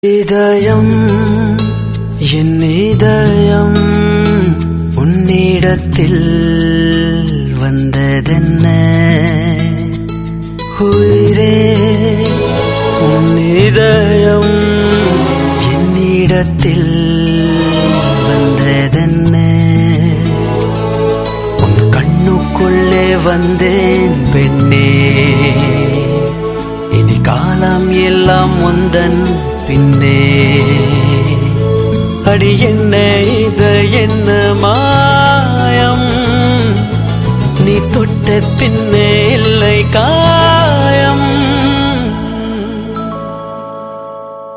இதயம் என் இதயம் உன்னிடத்தில் வந்ததென்ன உயிரே உன் இதயம் என்னிடத்தில் வந்ததென்ன உன் கண்ணுக்குள்ளே வந்தேன் பெண்ணே இனி காலம் எல்லாம் முந்தன் பின்னே அடி என்ன இது என்ன மாயம் நீ தொட்ட பின்னே